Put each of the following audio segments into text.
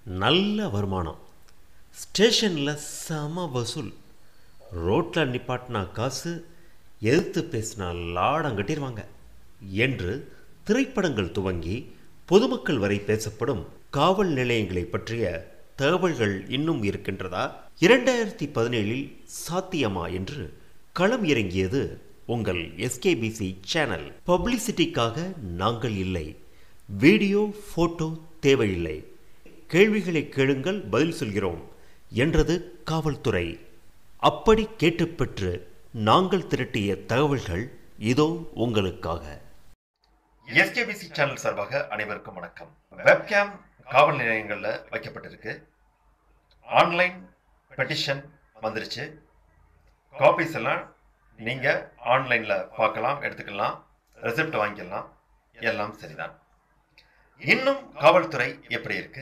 நல்ல வருமானம் ஸ்டேஷனில் செம வசூல் ரோட்டில் நிப்பாட்டினா காசு எதிர்த்து பேசினா லாடம் கட்டிடுவாங்க என்று திரைப்படங்கள் துவங்கி பொதுமக்கள் வரை பேசப்படும் காவல் நிலையங்களை பற்றிய தகவல்கள் இன்னும் இருக்கின்றதா இரண்டாயிரத்தி பதினேழில் சாத்தியமா என்று களம் இறங்கியது உங்கள் எஸ்கேபிசி சேனல் பப்ளிசிட்டிக்காக நாங்கள் இல்லை வீடியோ போட்டோ தேவையில்லை கேள்விகளை கேளுங்கள் பதில் சொல்கிறோம் என்றது காவல்துறை அப்படி கேட்டு பெற்று நாங்கள் திரட்டிய தகவல்கள் இதோ உங்களுக்காக எஸ்கேபிசி சேனல் சார்பாக அனைவருக்கும் வணக்கம் வெப்கேம் காவல் நிலையங்களில் வைக்கப்பட்டிருக்கு ஆன்லைன் பெட்டிஷன் வந்துருச்சு காப்பீஸ் எல்லாம் நீங்கள் ஆன்லைனில் பார்க்கலாம் எடுத்துக்கலாம் ரெசிப்ட் வாங்கிக்கலாம் எல்லாம் சரிதான் இன்னும் காவல்துறை எப்படி இருக்கு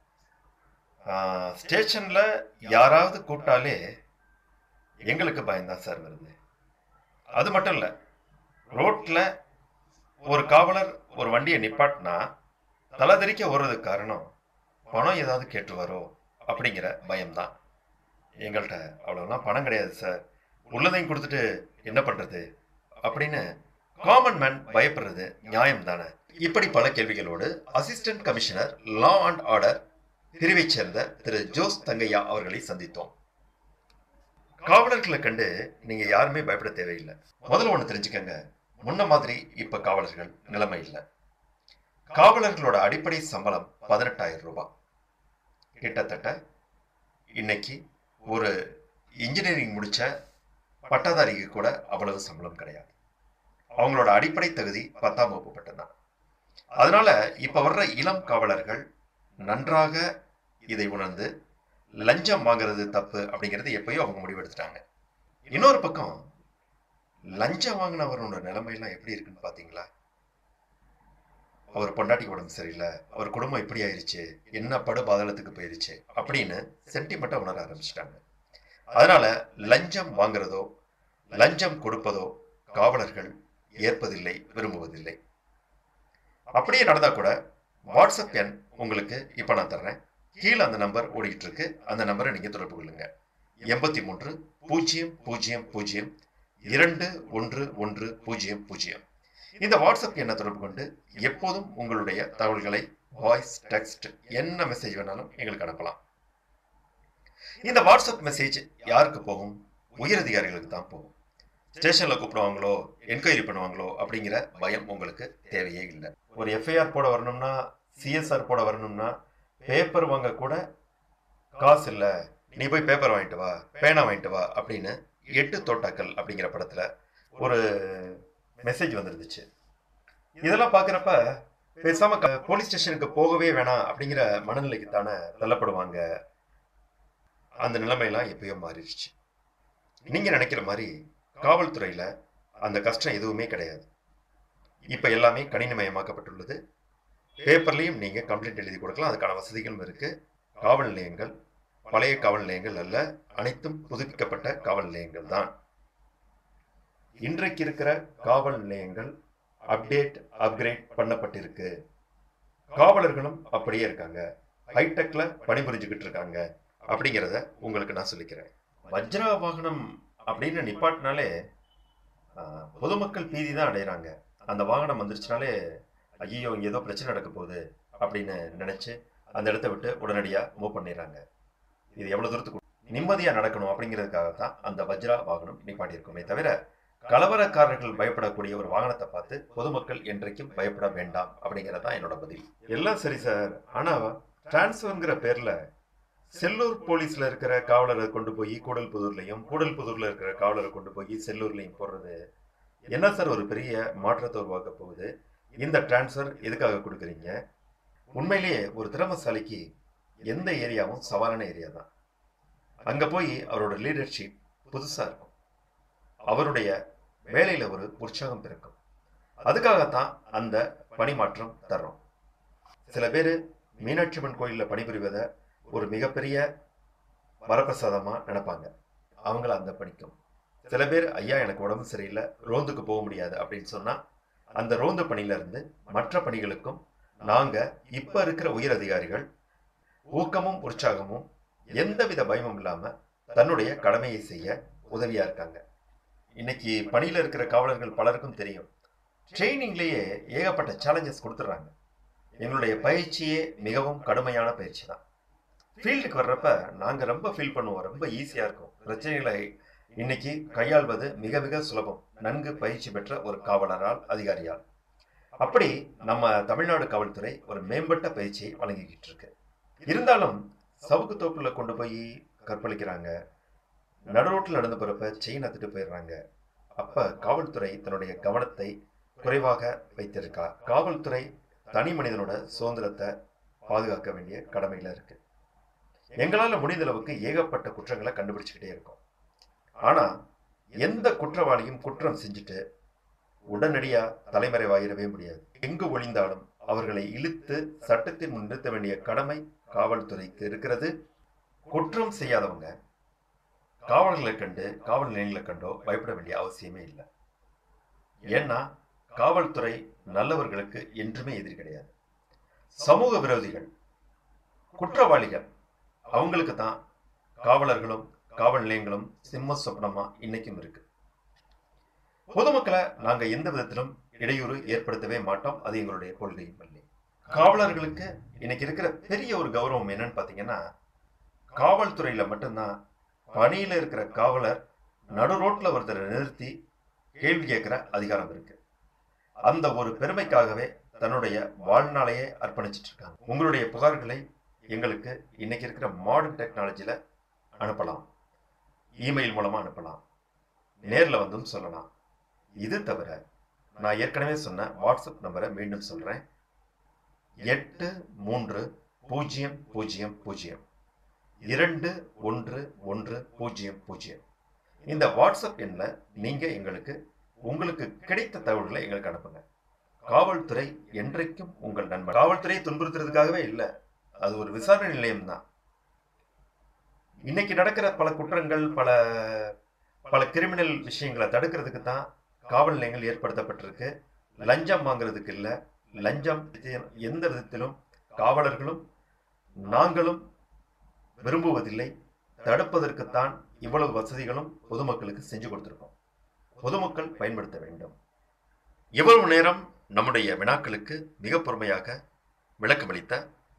ஸ்டேஷனில் யாராவது கூப்பிட்டாலே எங்களுக்கு பயம்தான் சார் வருது அது மட்டும் இல்லை ரோட்டில் ஒரு காவலர் ஒரு வண்டியை நிப்பாட்டினா தலைதெறிக்க ஓடுறதுக்கு காரணம் பணம் ஏதாவது கேட்டுருவாரோ அப்படிங்கிற பயம்தான் எங்கள்கிட்ட அவ்வளோலாம் பணம் கிடையாது சார் உள்ளதையும் கொடுத்துட்டு என்ன பண்ணுறது அப்படின்னு காமன் மேன் பயப்படுறது நியாயம் தானே இப்படி பல கேள்விகளோடு assistant commissioner law and order பிரிவைச் சேர்ந்த திரு ஜோஸ் தங்கையா அவர்களை சந்தித்தோம் காவலர்களை கண்டு நீங்க யாருமே பயப்பட தேவையில்லை முதல்ல ஒன்று தெரிஞ்சுக்கங்க முன்ன மாதிரி இப்ப காவலர்கள் நிலைமை இல்லை காவலர்களோட அடிப்படை சம்பளம் பதினெட்டாயிரம் ரூபாய் கிட்டத்தட்ட இன்னைக்கு ஒரு இன்ஜினியரிங் முடிச்ச பட்டதாரிக்கு கூட அவ்வளவு சம்பளம் கிடையாது அவங்களோட அடிப்படை தகுதி பத்தாம் வகுப்பு மட்டும்தான் அதனால இப்ப வர்ற இளம் காவலர்கள் நன்றாக இதை உணர்ந்து லஞ்சம் வாங்குறது தப்பு அப்படிங்கிறது எப்பயோ அவங்க முடிவெடுத்துட்டாங்க இன்னொரு பக்கம் லஞ்சம் வாங்கினவரோட நிலைமையெல்லாம் எப்படி இருக்குன்னு பாத்தீங்களா அவர் பொண்டாட்டி உடம்பு சரியில்லை அவர் குடும்பம் இப்படி ஆயிருச்சு என்ன படு பாதளத்துக்கு போயிருச்சு அப்படின்னு சென்டிமெண்ட்டை உணர ஆரம்பிச்சிட்டாங்க அதனால லஞ்சம் வாங்குறதோ லஞ்சம் கொடுப்பதோ காவலர்கள் ஏற்பதில்லை விரும்புவதில்லை அப்படியே நடந்தா கூட வாட்ஸ்அப் எண் உங்களுக்கு இப்ப நான் தர்றேன் கீழே அந்த நம்பர் ஓடிக்கிட்டு இருக்கு அந்த நம்பரை நீங்க தொடர்பு கொள்ளுங்க எண்பத்தி மூன்று பூஜ்ஜியம் பூஜ்ஜியம் பூஜ்ஜியம் இரண்டு ஒன்று ஒன்று பூஜ்ஜியம் பூஜ்ஜியம் இந்த வாட்ஸ்அப் எண்ணை தொடர்பு கொண்டு எப்போதும் உங்களுடைய தகவல்களை வாய்ஸ் டெக்ஸ்ட் என்ன மெசேஜ் வேணாலும் எங்களுக்கு அனுப்பலாம் இந்த வாட்ஸ்அப் மெசேஜ் யாருக்கு போகும் உயரதிகாரிகளுக்கு தான் போகும் ஸ்டேஷன்ல கூப்பிடுவாங்களோ என்கொயரி பண்ணுவாங்களோ அப்படிங்கிற பயம் உங்களுக்கு தேவையே இல்லை ஒரு எஃப்ஐஆர் போட வரணும்னா சிஎஸ்ஆர் போட வரணும்னா பேப்பர் வாங்க கூட காசு இல்லை நீ போய் பேப்பர் வாங்கிட்டு வா பேனா வாங்கிட்டு வா அப்படின்னு எட்டு தோட்டாக்கள் அப்படிங்கிற படத்துல ஒரு மெசேஜ் வந்துருந்துச்சு இதெல்லாம் பார்க்குறப்ப பேசாம க- போலீஸ் ஸ்டேஷனுக்கு போகவே வேணாம் அப்படிங்கிற மனநிலைக்கு தானே தள்ளப்படுவாங்க அந்த நிலைமையெல்லாம் எப்பயோ மாறிடுச்சு நீங்க நினைக்கிற மாதிரி காவல்துறையில அந்த கஷ்டம் எதுவுமே கிடையாது இப்ப எல்லாமே கணினிமயமாக்கப்பட்டுள்ளது பேப்பர்லயும் நீங்க கம்ப்ளைண்ட் எழுதி கொடுக்கலாம் அதுக்கான வசதிகளும் இருக்கு காவல் நிலையங்கள் பழைய காவல் நிலையங்கள் அல்ல அனைத்தும் புதுப்பிக்கப்பட்ட காவல் நிலையங்கள் தான் இன்றைக்கு இருக்கிற காவல் நிலையங்கள் அப்டேட் அப்கிரேட் பண்ணப்பட்டிருக்கு காவலர்களும் அப்படியே இருக்காங்க ஹைடெக்ல பணிபுரிஞ்சுக்கிட்டு இருக்காங்க அப்படிங்கிறத உங்களுக்கு நான் சொல்லிக்கிறேன் வஜ்ரா வாகனம் அப்படின்னு நிப்பாட்டினாலே ஆஹ், பொதுமக்கள் பீதி தான் அடையிறாங்க அந்த வாகனம் வந்துருச்சுனாலே ஐயோ இங்க ஏதோ பிரச்சனை நடக்க போகுது அப்படின்னு நினைச்சு அந்த இடத்த விட்டு உடனடியா மூவ் பண்ணிடுறாங்க இது எவ்வளவு தூரத்துக்கு நிம்மதியா நடக்கணும் அப்படிங்கிறதுக்காக தான் அந்த வஜ்ரா வாகனம் நிப்பாட்டியிருக்குமே தவிர கலவரக்காரர்கள் பயப்படக்கூடிய ஒரு வாகனத்தை பார்த்து பொதுமக்கள் என்றைக்கும் பயப்பட வேண்டாம் அப்படிங்கிறது தான் என்னோட பதில் எல்லாம் சரி சார் ஆனா டிரான்ஸ்ஃபர்ங்கிற பேர்ல செல்லூர் போலீஸ்ல இருக்கிற காவலரை கொண்டு போய் கூடல்புதூர்லயும் கூடல்புதூர்ல இருக்கிற காவலரை கொண்டு போய் செல்லூர்லயும் போடுறது என்ன சார் ஒரு பெரிய மாற்றத்தை உருவாக்க போகுது இந்த டிரான்ஸ்ஃபர் எதுக்காக கொடுக்குறீங்க உண்மையிலேயே ஒரு திறமசாலிக்கு எந்த ஏரியாவும் சவாலான ஏரியா தான் அங்க போய் அவரோட லீடர்ஷிப் புதுசா இருக்கும் அவருடைய வேலையில ஒரு உற்சாகம் பிறக்கும் அதுக்காகத்தான் அந்த பணிமாற்றம் தர்றோம் சில பேர் மீனாட்சி அம்மன் கோயில்ல பணிபுரிவதை ஒரு மிகப்பெரிய வரப்பிரசாதமா நினைப்பாங்க அவங்கள அந்த பணிக்கும் சில பேர் ஐயா எனக்கு உடம்பு சரியில்லை ரோந்துக்கு போக முடியாது அப்படின்னு சொன்னா அந்த ரோந்து பணியில இருந்து மற்ற பணிகளுக்கும் நாங்க இப்ப இருக்கிற உயர் அதிகாரிகள் ஊக்கமும் உற்சாகமும் எந்தவித பயமும் இல்லாம தன்னுடைய கடமையை செய்ய உதவியா இருக்காங்க இன்னைக்கு பணியில இருக்கிற காவலர்கள் பலருக்கும் தெரியும் ட்ரைனிங்லேயே ஏகப்பட்ட சேலஞ்சஸ் கொடுத்துட்றாங்க எங்களுடைய பயிற்சியே மிகவும் கடுமையான பயிற்சி தான் ஃபீல்டுக்கு வர்றப்ப நாங்கள் ரொம்ப ஃபீல் பண்ணுவோம் ரொம்ப ஈஸியாக இருக்கும் பிரச்சனைகளை இன்னைக்கு கையாள்வது மிக மிக சுலபம் நன்கு பயிற்சி பெற்ற ஒரு காவலரால் அதிகாரியால் அப்படி நம்ம தமிழ்நாடு காவல்துறை ஒரு மேம்பட்ட பயிற்சியை வழங்கிக்கிட்டு இருக்கு இருந்தாலும் சவுக்கு தோப்புல கொண்டு போய் கற்பழிக்கிறாங்க நடுரோட்டில் நடந்து போறப்ப செயின் அத்துட்டு போயிடுறாங்க அப்ப காவல்துறை தன்னுடைய கவனத்தை குறைவாக வைத்திருக்கா காவல்துறை தனி மனிதனோட சுதந்திரத்தை பாதுகாக்க வேண்டிய கடமையில இருக்கு எங்களால முடிந்த அளவுக்கு ஏகப்பட்ட குற்றங்களை கண்டுபிடிச்சுக்கிட்டே இருக்கோம் ஆனா எந்த குற்றவாளியும் குற்றம் செஞ்சுட்டு உடனடியா தலைமறைவாயிடவே முடியாது எங்கு ஒளிந்தாலும் அவர்களை இழுத்து சட்டத்தின் முன் நிறுத்த வேண்டிய கடமை காவல்துறைக்கு இருக்கிறது குற்றம் செய்யாதவங்க காவலர்களை கண்டு காவல் நிலையங்களை கண்டோ பயப்பட வேண்டிய அவசியமே இல்லை ஏன்னா காவல்துறை நல்லவர்களுக்கு என்றுமே எதிரி கிடையாது சமூக விரோதிகள் குற்றவாளிகள் அவங்களுக்கு தான் காவலர்களும் காவல் நிலையங்களும் சிம்ம சொப்னமா இன்னைக்கும் இருக்கு பொதுமக்களை நாங்க எந்த விதத்திலும் இடையூறு ஏற்படுத்தவே மாட்டோம் அது எங்களுடைய கொள்கையும் இல்லை காவலர்களுக்கு இன்னைக்கு இருக்கிற பெரிய ஒரு கௌரவம் என்னன்னு பாத்தீங்கன்னா காவல்துறையில மட்டும்தான் பணியில இருக்கிற காவலர் நடு ரோட்ல ஒருத்தரை நிறுத்தி கேள்வி கேட்கிற அதிகாரம் இருக்கு அந்த ஒரு பெருமைக்காகவே தன்னுடைய வாழ்நாளையே அர்ப்பணிச்சிட்டு இருக்காங்க உங்களுடைய புகார்களை எங்களுக்கு இன்னைக்கு இருக்கிற மாடர்ன் டெக்னாலஜியில அனுப்பலாம் இமெயில் மூலமா அனுப்பலாம் நேர்ல வந்தும் சொல்லலாம் இது தவிர நான் ஏற்கனவே சொன்ன வாட்ஸ்அப் நம்பரை மீண்டும் சொல்றேன் எட்டு மூன்று பூஜ்ஜியம் பூஜ்ஜியம் பூஜ்ஜியம் இரண்டு ஒன்று ஒன்று பூஜ்ஜியம் பூஜ்ஜியம் இந்த வாட்ஸ்அப் எண்ணில் நீங்க எங்களுக்கு உங்களுக்கு கிடைத்த தகவல்களை எங்களுக்கு அனுப்புங்க காவல்துறை என்றைக்கும் உங்கள் நண்பர் காவல்துறையை துன்புறுத்துறதுக்காகவே இல்லை அது ஒரு விசாரணை நிலையம் தான் இன்னைக்கு நடக்கிற பல குற்றங்கள் பல பல கிரிமினல் விஷயங்களை தடுக்கிறதுக்கு தான் காவல் நிலையங்கள் ஏற்படுத்தப்பட்டிருக்கு லஞ்சம் வாங்குறதுக்கு இல்லை லஞ்சம் எந்த விதத்திலும் காவலர்களும் நாங்களும் விரும்புவதில்லை தடுப்பதற்குத்தான் இவ்வளவு வசதிகளும் பொதுமக்களுக்கு செஞ்சு கொடுத்திருக்கோம் பொதுமக்கள் பயன்படுத்த வேண்டும் இவ்வளவு நேரம் நம்முடைய வினாக்களுக்கு மிக பொறுமையாக விளக்கமளித்த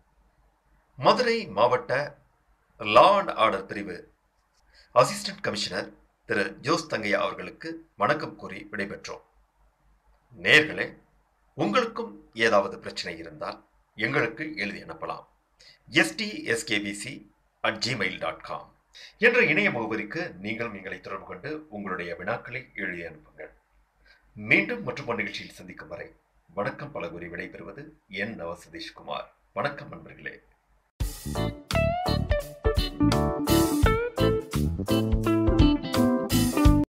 மதுரை மாவட்ட லா அண்ட் ஆர்டர் பிரிவு அசிஸ்டன்ட் கமிஷனர் திரு ஜோஸ் தங்கையா அவர்களுக்கு வணக்கம் கூறி விடைபெற்றோம் நேர்களே உங்களுக்கும் ஏதாவது பிரச்சனை இருந்தால் எங்களுக்கு எழுதி அனுப்பலாம் STSKPC at Gmail dot com என்ற இணைய முகவரிக்கு நீங்களும் எங்களை தொடர்பு கொண்டு உங்களுடைய வினாக்களை எழுதி அனுப்புங்கள் மீண்டும் மற்றும் ஒரு நிகழ்ச்சியில் சந்திக்கும் வரை வணக்கம் பல கூறி விடைபெறுவது என் நவ சதீஷ்குமார் வணக்கம் நண்பர்களே